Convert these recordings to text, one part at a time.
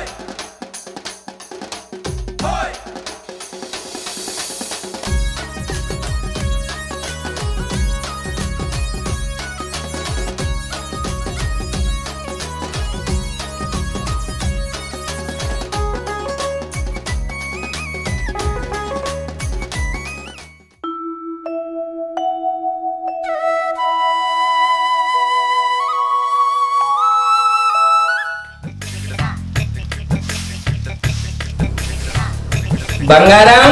బంగారం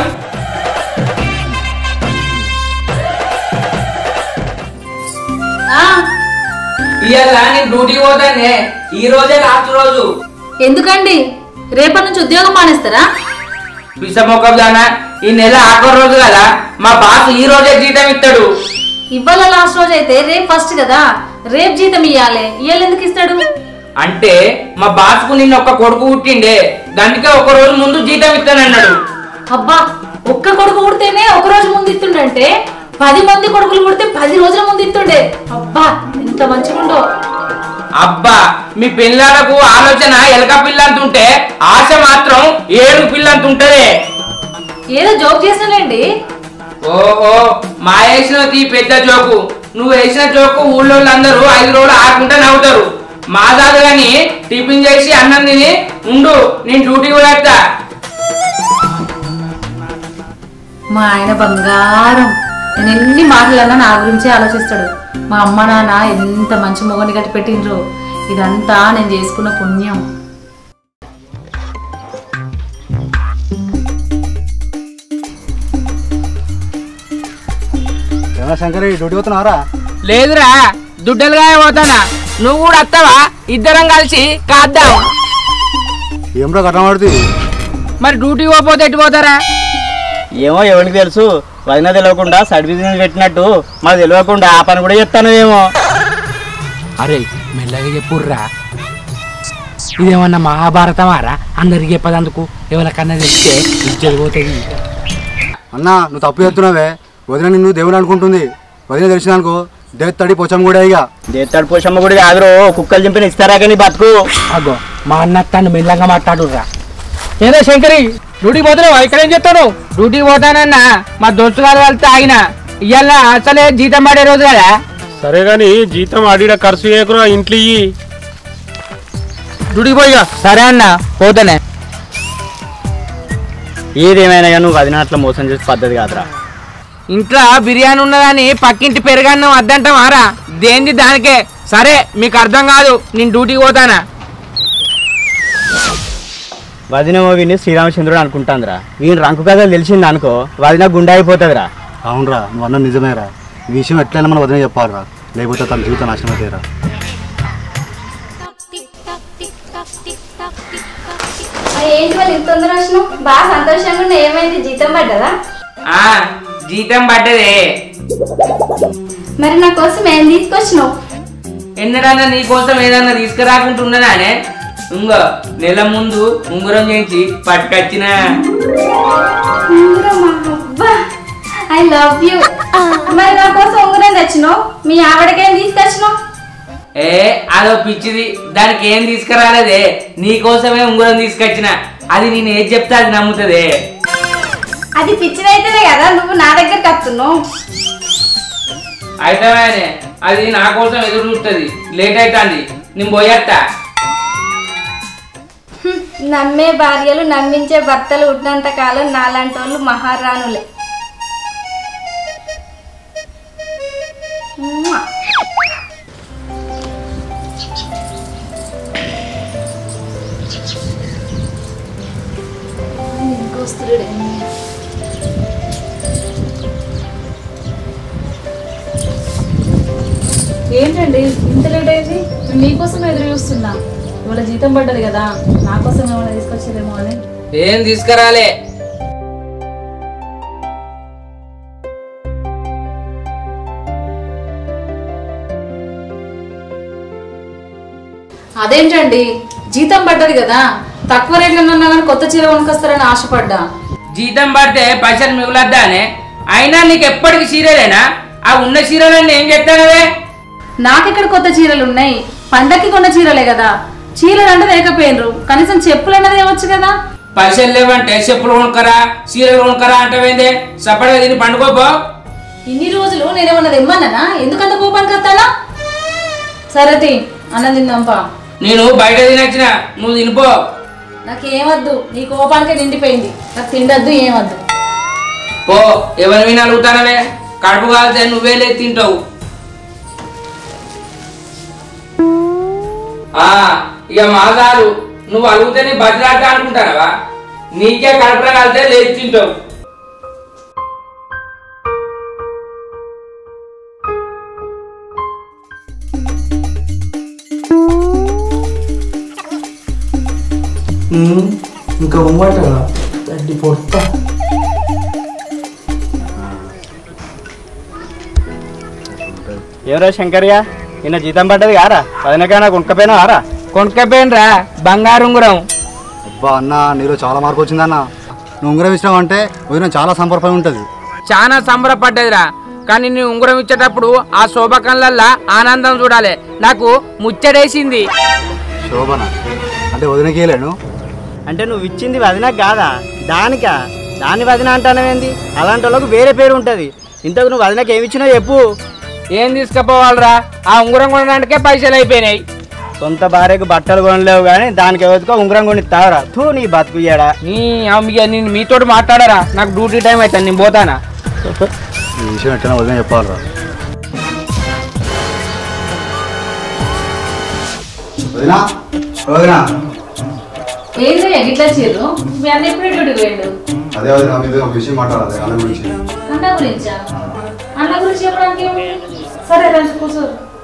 ఆ, ఇవాళ నేను డ్యూటీకి పోతానే ఈ రోజే లాస్ట్ రోజు ఎందుకండి రేపటి నుంచి ఉద్యోగం మానేస్తారా పిసమొక్కం దానా ఈ నెల ఆఖరి రోజు కదా మా బాస్ ఈ రోజే జీతం ఇస్తాడు ఇవాళ లాస్ట్ రోజు అయితే రేపు ఫస్ట్ కదా రేపు జీతం ఇయ్యాలి ఇయ్యాలి ఎందుకు ఇస్తాడు అంటే మా బాస్ కు నిన్న ఒక్క కొడుకు పుట్టిండే దానికే ఒక రోజు ముందు జీతం ఇస్తానన్నాడు అబ్బా ఒక్క కొడుకు పుడితేనే ఒక రోజు ముందు ఇస్తుండంటే పది మంది కొడుకులు పుడితే పది రోజుల ముందు ఇస్తుండే అబ్బా ఎంత మంచిగుండో అబ్బా మీ పిల్లలకు ఆలోచన ఎలక పిల్లంతుంటే ఆశ మాత్రం ఏడు పిల్లంతుంటదే ఏదో జోక్ చేసినాలేండి ఓహో మా వేసిన ఈ పెద్ద జోకు నువ్వు వేసిన జోకు ఊళ్ళో అందరూ ఐదు రోజులు ఆడుకుంటా నవ్వుతారు మా దాదు గాని టిఫిన్ చేసి అన్నం తిని ఉండు నేను డ్యూటీ కూడా వెళ్తా మా ఆయన బంగారం నేను ఎన్ని మాటలన్నా నా గురించే ఆలోచిస్తాడు మా అమ్మ నాన్న ఎంత మంచి మొగని కట్టి పెట్టిండ్రు ఇదంతా నేను చేసుకున్న పుణ్యం ఏమన్నా శంకర్ డ్యూటీ పోతున్నారా లేదురా దుడ్డలుగా పోతానా నువ్వు కూడా వస్తావా ఇద్దరం కలిసి కాద్దాం ఏమ్రా కట్టం పడుతుంది మరి డ్యూటీ పోతే ఎటు పోతారా ఏమో ఎవరికి తెలుసు వదిన తెలియకుండా సైడ్ బిజినెస్ పెట్టినట్టు మాకు తెలియకుండా ఆ పని కూడా చెప్తాను ఏమో అరే మెల్లగా చెప్పుర్రా ఇదేమన్నా మహాభారతమారా అందరికి చెప్పదందుకు ఎవరికన్నా తెలిస్తే ఇజ్జలు పోతుంది అన్నా నువ్వు తప్పు చేస్తున్నావే వదిన నిన్ను దేవుడు అనుకుంటుంది వదిన తెలిసినానుకో దేత్తడి పొచ్చం కూడా ఇక దేత్తాడు పోషమ్మ కూడా కాదురో కుక్కలు చింపిన ఇస్తారా కానీ బతుకు అగో మా అన్న తను మెల్లగా మాట్లాడుర్రా ఏదో శంకరి డ్యూటీకి పోతున్నావు ఇక్కడ ఏం చెప్తాను డ్యూటీకి పోతానన్నా మా దోస్తు గారు వెళ్తే ఆగిన ఇవాళ అసలే జీతం పడే రోజు కదా సరే గాని జీతం ఆడిడ ఖర్చు చేయకురా ఇంట్లో ఇయ్యి డ్యూటీకి పోయిగా సరే అన్న పోతానే ఏదేమైనా కానీ నువ్వు వదిన అట్లా మోసం చేసే పద్ధతి కాదురా ఇంట్లో బిర్యానీ ఉన్నదని పక్కింటి పెరుగన్నం వద్దంటావారా దేంది దానికే సరే మీకు అర్థం కాదు నేను డ్యూటీకి పోతానా వదిన విని శ్రీరామచంద్రుడు అనుకుంటాందిరా వీని రంకు కథ తెలిసింది అనుకో వదిన గుండె అయిపోతుందిరా అవునరా నువ్వు అన్న నిజమేరా ఈ విషయం ఎట్లయినా మన వదిన చెప్పాలరా లేకపోతే తన జీవితం నాశనం అవుతాయిరా మరి ఏంటి వాళ్ళు ఇంత తొందర వచ్చినావు బాగా సంతోషంగా ఉన్నా ఏమైంది జీతం పడ్డదా ఆ జీతం పడ్డదే మరి నా కోసం ఏం తీసుకొచ్చినావు ఎన్నడన్నా నీ కోసం ఏదన్నా తీసుకురాకుంటున్నానే ఇంకో నెల ముందు ఉంగరం చేయించి పట్టుకొచ్చిన ఉంగరమా? అబ్బా ఐ లవ్ యూ మరి నా కోసం ఉంగరం తెచ్చినావు మీ ఆవిడకేం తీసుకొచ్చినావు ఏ అదో పిచ్చిది దానికి ఏం తీసుకురాలేదే నీ కోసమే ఉంగరం తీసుకొచ్చిన అది నేను ఏది చెప్తే అది నమ్ముతుంది అది పిచ్చిదైతేనే కదా నువ్వు నా దగ్గరికి వస్తున్నావు అయితే అది నా కోసం ఎదురు చూస్తుంది లేట్ అవుతుంది నేను పోయేస్తా హ్మ్, నమ్మే భార్యలు నమ్మించే భర్తలు ఉన్నంత కాలం నాలాంటి వాళ్ళు మహారాణులే మ్వా. ఏంటండి ఇంత లేట్ అయింది నేను మీకోసం ఎదురు చూస్తున్నా ఇవాళ జీతం పడ్డది కదా నా కోసం ఏమైనా తీసుకొచ్చేదేమో అని ఏం తీసుకురాలే అదేంటండి జీతం పడ్డది కదా తక్కువ రేట్లో ఉన్నా కానీ కొత్త చీర కొనుకొస్తారని ఆశపడ్డా జీతం పడితే పైసలు మిగులద్దానే అయినా నీకు ఎప్పటికి చీరలేనా ఆ ఉన్న చీరలన్నీ ఏం చెప్తానవే నాకెక్కడ కొత్త చీరలు ఉన్నాయి పండక్కి కొన్న చీరలే కదా చీరలు అంటే లేకపోయినరు కనీసం చెప్పులు అన్నది ఇవ్వచ్చు కదా పైసలు లేవంటే చెప్పులు కొనుక్కరా చీరలు కొనుక్కరా అంటవేందే సపరేట్గా తిని పండుకోపో ఇన్ని రోజులు నేనేమన్నది ఇమ్మన్నానా ఎందుకంత కోపానికి వస్తానా సరే తి అన్నం తిందాంపా నేను బయట తినొచ్చిన నువ్వు తినిపో నాకేమద్దు నీ కోపానికే నిండిపోయింది నాకు తిండద్దు ఏమద్దు పో ఎవరి విని అడుగుతానవే కడుపు కాలితే నువ్వే లేదు తింటావు ఆ ఇక మాదారు నువ్వు అడిగితే నీ బతిలాట అనుకుంటానవా నీకే కడుపులో కాలితే లేదు తింటావు ఇంకా ఉమ్మట తడ్డి పొడతా ఎవరో శంకర్య నిన్న జీతం పడ్డది కారా పదినకైనా కొనుక్కపోయినా ఆరా కొనుక్కపోయినరా బంగారు ఉంగురం అబ్బా అన్న నీలో చాలా మార్పు వచ్చిందన్న నువ్వు ఉంగరం ఇచ్చినావు అంటే వదిన చాలా సంపర్పై ఉంటుంది చాలా సంబరపడ్డదిరా కానీ నీ ఉంగరం ఇచ్చేటప్పుడు ఆ శోభకంలల్లా ఆనందం చూడాలి నాకు ముచ్చడేసింది శోభన అంటే వదినకి ఇయ్యలేను అంటే నువ్వు ఇచ్చింది వదిన కాదా దానికా దాన్ని వదిన అంటానవేంది అలాంటి వాళ్ళకు వేరే పేరు ఉంటుంది ఇంతకు నువ్వు వదినకి ఏమి ఇచ్చినావు చెప్పు ఏం తీసుకుపోవాలరా ఆ ఉంగరం కొనడానికే పైసలు అయిపోయినాయి సొంత భార్యకు బట్టలు కొనలేవు కానీ దానికి ఎవరికో ఉంగరం కొని తావరా తూ నీ బతుకు ఇయ్యాడా నీ అమ్మ నేను మీతో మాట్లాడరా నాకు డ్యూటీ టైం అవుతుంది నేను పోతానా ఈ విషయం ఎట్లా వదిన చెప్పాలరా వదినా వదినా ఏంది ఎగిట్లా చీరు మీ అన్న ఎప్పుడు డ్యూటీకి పోయిండు అదే వదిన మీద ఒక విషయం మాట్లాడాలి అన్న గురించి అన్న గురించా అన్న గురించి చెప్పడానికి ఏమి? సరే రండి కూర్చో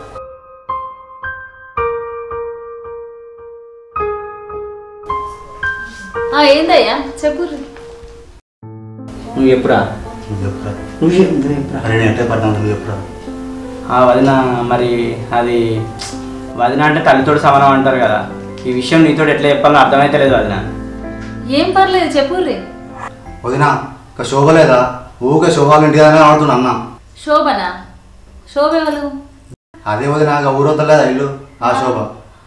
ఆ, ఏందయ్యా చెప్పు నువ్వు ఎప్పుడా నువ్వు చెప్పురా నువ్వు చెప్పు, నువ్వు చెప్పురా. అరే నేను ఎట్లా పడ్డాను నువ్వు చెప్పురా ఆ వదిన మరి అది వదిన అంటే తల్లితోడు సమానం అంటారు కదా ఈ విషయం నీతోడు ఎట్లా చెప్పాలో అర్థమైతే లేదు వదిన ఏం పర్లేదు చెప్పుర్రి వదినా ఇంకా శోభ లేదా ఊకే శోభాలు ఇంటిదానే ఆడుతున్నా అన్న శోభన శోభ ఎవరు అదే వదిన ఇక ఊరొత్తలేదా ఇల్లు ఆ శోభ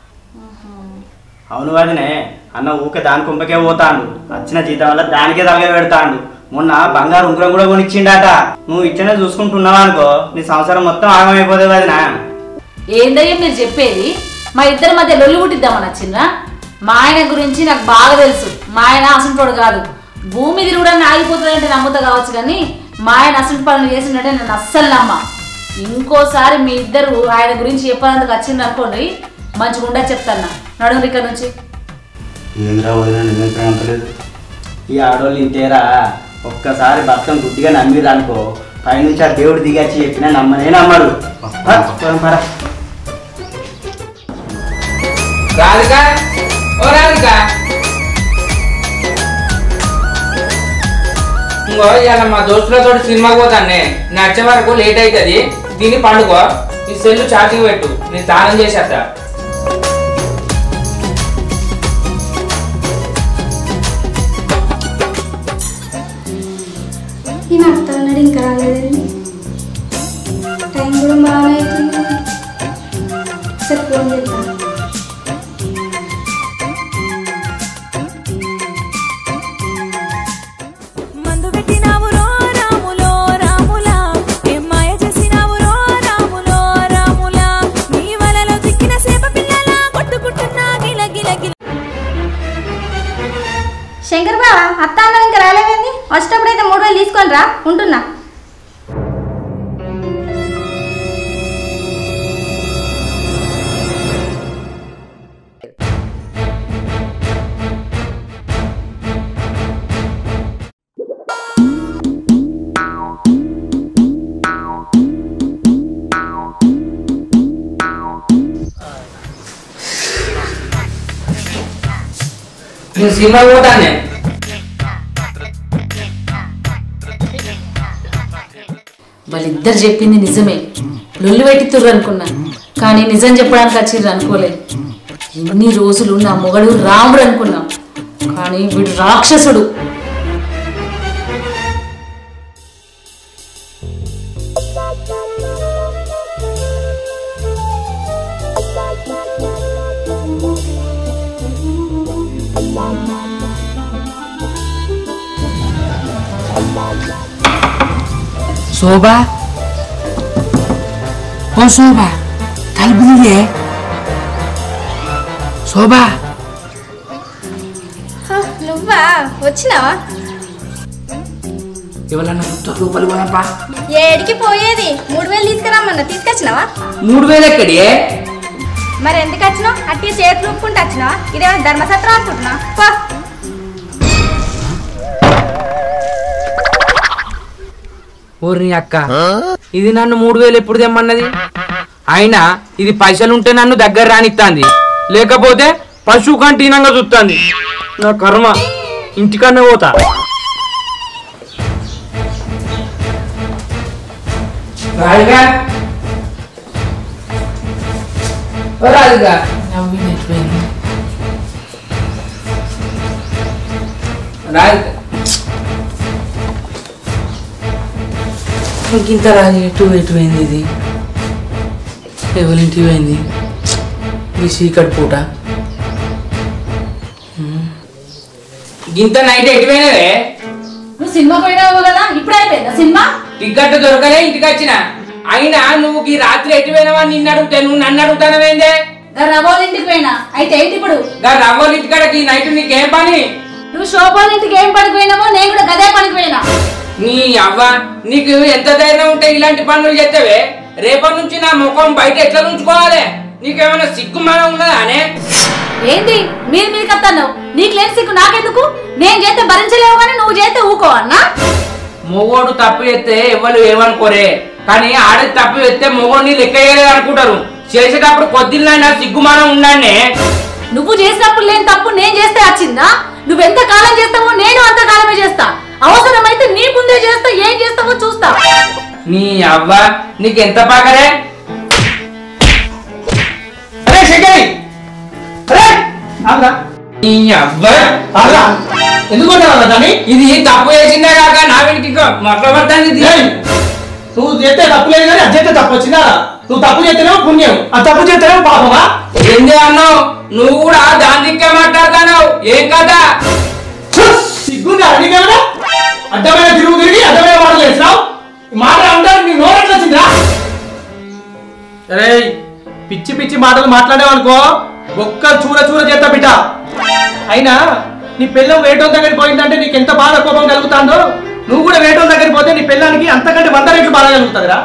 అవును వదినే అన్న ఊకే దాని కుంపకే పోతాండు వచ్చిన జీతం వల్ల దానికే తలగే పెడతాండు మొన్న బంగారు ఉంగరం కూడా కొనిచ్చిండట నువ్వు ఇట్లనే చూసుకుంటున్నావు అనుకో నీ సంవత్సరం మొత్తం ఆగమైపోతుంది వదిన ఏందయ్యా మీరు చెప్పేది మా ఇద్దరి మధ్య లొల్లి పుట్టిద్దామని వచ్చిందా మా ఆయన గురించి నాకు బాగా తెలుసు మా ఆయన అసంటోడు కాదు భూమి తిరుగుడాన్ని ఆగిపోతుందంటే నమ్ముతా కావచ్చు కానీ మా ఆయన అసంటి పనులు చేసినట్టే నేను అస్సలు నమ్మ ఇంకోసారి మీ ఇద్దరు ఆయన గురించి చెప్పాలందుకు వచ్చింది అనుకోండి మంచిగా ఉండదు చెప్తాను నడుము ఇక్కడ నుంచి ఏంద్రా వదిన నిన్న అంతలేదు ఈ ఆడోళ్ళు ఇంతేరా ఒక్కసారి భర్తను గుడ్డిగా నమ్మిరు అనుకో పైనుంచి ఆ దేవుడు దిగచ్చి చెప్పినా నమ్మనే నమ్మడు పా, పోదాం పరా. రాధిక ఓ రాధిక ఇంకో ఇవాళ మా దోస్తులతో సినిమాకి పోతానే నేను వచ్చే వరకు లేట్ అవుతుంది దీన్ని పండుకో ఈ సెల్ ఛార్జింగ్ పెట్టు నేను స్నానం చేసేస్తా ఈయన అత్తన్నాడు ఇంకా రాలేదండి టైం కూడా బాగానే అవుతుంది సరే ఫోన్ చేస్తాను మందు పెట్టినావురో రాములో రాములా ఏం మాయ చేసినావురో రాములో రాములా నీ వలలో చిక్కిన సేప పిల్లల కొట్టుకుంటున్నా గిల గిల గిల శంకర్ బావ అత్త అన్నది ఇంకా రాలేదండి వచ్చేటప్పుడు అయితే మూడు వేలు తీసుకొని రా ఉంటున్నా నేను సినిమాకి పోతానే వాళ్ళిద్దరు చెప్పింది నిజమే లొల్లు పెట్టితుర్రు అనుకున్నా కానీ నిజం చెప్పడానికి వచ్చిర్రు అనుకోలేదు ఇన్ని రోజులు నా మొగడు రాముడు అనుకున్నాం కానీ వీడు రాక్షసుడు శోభ ఓ శోభ తలుపు తీయే శోభ హ, నువ్వా వచ్చినావా ఎవరన్నా చూస్తే లోపలికి పోదాంపా ఏడికి పోయేది మూడు వేలు తీసుకురమ్మన్నా తీసుకొచ్చినావా మూడు వేలు ఎక్కడి మరి ఎందుకు వచ్చినావు అట్టి చేతులు ఊపుకుంటూ వచ్చినావా ఇదేమో ధర్మసత్రం అనుకుంటున్నా పో ఓర్ని అక్క ఇది నన్ను మూడు వేలు ఎప్పుడు తెమ్మన్నది అయినా ఇది పైసలు ఉంటే నన్ను దగ్గర రానిస్తాంది లేకపోతే పశువు కంటీనంగా చూస్తుంది నా కర్మ ఇంటికన్నా పోతా రాజుగా ఓ రాజుగా నవ్వి నెట్టిపోయింది రాజుగా ఇంత రాజు ఎటు ఎటు పోయింది ఇది ఎవరింటికి పోయింది ఈ చీకటి పూట ఉమ్. గింత నైట్ ఎటు పోయినవే నువ్వు సినిమా పోయినావు కదా ఇప్పుడు అయిపోయిందా సినిమా టికెట్ దొరకలే ఇంటికి వచ్చిన అయినా నువ్వు ఈ రాత్రి ఎటు పోయినావా నిన్ను అడుగుతా నువ్వు నన్ను అడుగుతానవేందే గా రవోళ్ళ ఇంటికి పోయినా అయితే ఏంటి ఇప్పుడు గా రవ్వలు ఇంటికాడకి ఈ నైట్ నీకేం పని నువ్వు శోభోళ్ళ ఇంటికి ఏం పనికి పోయినావో నేను కూడా గదే పనికి పోయినా నీ అవ్వ నీకు ఎంత ధైర్యం ఉంటే ఇలాంటి పనులు చేస్తావే రేపటి నుంచి నా ముఖం బయట ఎట్లా ఉంచుకోవాలి నీకేమైనా సిగ్గు మనం ఉన్నదా అనే ఏంటి మీరు మీదకి వస్తాను నీకు లేని సిగ్గు నాకెందుకు నేను చేస్తే భరించలేవు కానీ నువ్వు చేస్తే ఊకో అన్నా మొగోడు తప్పు చేస్తే ఎవరు ఏమనుకోరే కానీ ఆడది తప్పు చేస్తే మొగోడిని లెక్క చేయలేదు అనుకుంటారు చేసేటప్పుడు కొద్దిలైనా సిగ్గుమానం ఉండండి నువ్వు చేసినప్పుడు లేని తప్పు నేను చేస్తే వచ్చిందా నువ్వెంత కాలం చేస్తావో నేను అంత కాలమే చేస్తా అవసరమైతే నీ ముందే చేస్తా ఏం చేస్తావో చూస్తా నీ అవ్వ నీకు ఎంత పాకరే అరే శంకరి అరే ఆగ్రా. నీ అవ్వ ఆగ్రా. ఎందుకు కొట్టావా దాన్ని ఇది తప్పు చేసిందే కాక నా వీడికి మొట్టమొదటి ఇది ఏయ్, నువ్వు చేస్తే తప్పు లేదు కానీ అది చేస్తే తప్పు వచ్చిందా నువ్వు తప్పు చేస్తేనేమో పుణ్యం ఆ తప్పు చేస్తేనేమో పాపమా ఏంది అన్నావు నువ్వు కూడా దాని దిక్కే మాట్లాడుతున్నావు ఏం కదా సిగ్గుందా అడిగారా అడ్డమైన తిరుగు తిరిగి అడ్డమైన మాటలు వేసినావు ఈ మాట అంటారు నీ నోరెట్లా వచ్చిందా అరే పిచ్చి పిచ్చి మాటలు మాట్లాడేవనుకో ఒక్క చూర చూర చేస్తా బిడ్డ అయినా నీ పిల్లం వేటోల దగ్గరికి పోయిందంటే నీకు ఎంత బాధ కోపం కలుగుతాందో నువ్వు కూడా వేటోల దగ్గరికి పోతే నీ పిల్లానికి అంతకంటే వంద రెట్లు బాధ కలుగుతుందిరా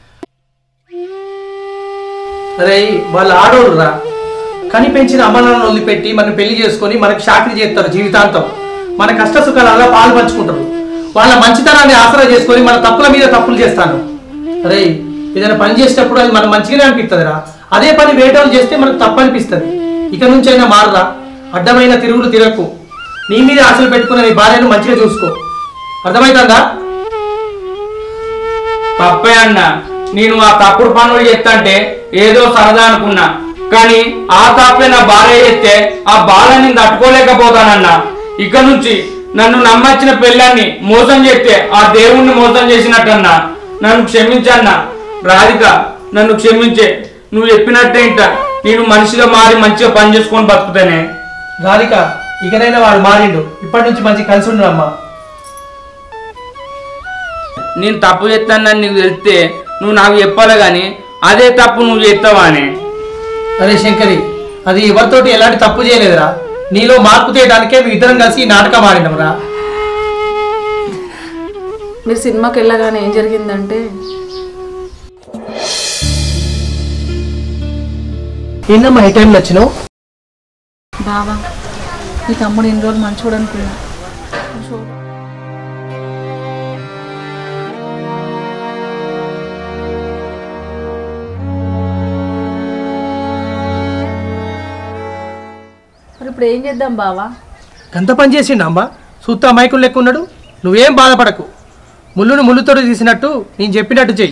అరే వాళ్ళు ఆడోళ్ళు రా కని పెంచిన అమ్మనాలను వదిలిపెట్టి మనం పెళ్లి చేసుకొని మనకి చాకరీ చేస్తారు జీవితాంతం మన కష్ట సుఖాలలో పాలు పంచుకుంటారు వాళ్ళ మంచితనాన్ని ఆసరా చేసుకొని మన తప్పుల మీద తప్పులు చేస్తాను అరే ఏదైనా పని చేసేటప్పుడు అది మనకు మంచిగానే అనిపిస్తుందిరా అదే పని వేటోలు చేస్తే మనకు తప్పు అనిపిస్తుంది ఇక నుంచి అయినా మారరా అడ్డమైన తిరుగులు తిరగకు నీ మీద ఆశలు పెట్టుకున్న నీ భార్యను మంచిగా చూసుకో అర్థమవుతుందా తప్పే అన్న నేను ఆ తప్పుడు పనులు చేస్తంటే ఏదో సరదా అనుకున్నా కానీ ఆ తప్పే నా భార్య చేస్తే ఆ బాధ నేను తట్టుకోలేకపోతానన్నా ఇక నుంచి నన్ను నమ్మచ్చిన పెళ్ళాన్ని మోసం చేస్తే ఆ దేవుణ్ణి మోసం చేసినట్టన్నా నన్ను క్షమించన్నా రాధిక నన్ను క్షమించే నువ్వు చెప్పినట్టే ఇంట నేను మనిషిగా మారి మంచిగా పని చేసుకొని బతుకుతానే రాధిక ఇకనైనా వాడు మారిండు ఇప్పటి నుంచి మంచి కలిసి ఉండరమ్మా నేను తప్పు చేస్తానని నీకు తెలిస్తే నువ్వు నాకు చెప్పాలి కానీ అదే తప్పు నువ్వు చేస్తావా అని అరే శంకరి అది ఎవరితోటి ఎలాంటి తప్పు చేయలేదురా నీలో మార్పు తీయడానికే మీ ఇద్దరం కలిసి ఈ నాటకం ఆడినరా మీరు సినిమాకి వెళ్ళగానే ఏం జరిగిందంటే ఏందమ్మా ఈ టైంలో వచ్చినావు బావా నీ తమ్ముడు ఇన్ని రోజులు మంచోడు అనుకున్నా మరి ఇప్పుడు ఏం చేద్దాం బావా గంత పని చేసిండు అమ్మా సూత్త అమాయకులు లెక్క ఉన్నాడు నువ్వేం బాధపడకు ముళ్ళును ముళ్ళుతోటి తీసినట్టు నేను చెప్పినట్టు చెయ్యి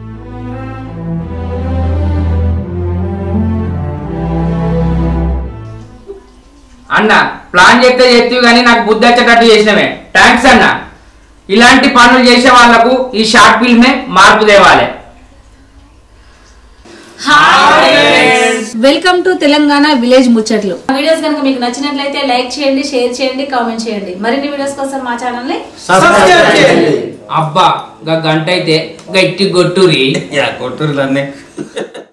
అన్న ప్లాన్ చేస్తే చేస్తే కానీ నాకు బుద్ధి వచ్చేటట్టు చేసినవే థ్యాంక్స్ అన్న ఇలాంటి పనులు చేసే వాళ్ళకు ఈ షార్ట్ ఫిల్మే మార్పు తేవాలి guys welcome to Telangana village ముచ్చట్లు వీడియోస్ కనుక మీకు నచ్చినట్లయితే లైక్ చేయండి షేర్ చేయండి కామెంట్ చేయండి మరిన్ని వీడియోస్ కోసం మా ఛానల్ ని సబ్స్క్రైబ్ చేయండి అబ్బా గా గంట అయితే గట్టి గొట్టురి యా కొట్టురులన్నీ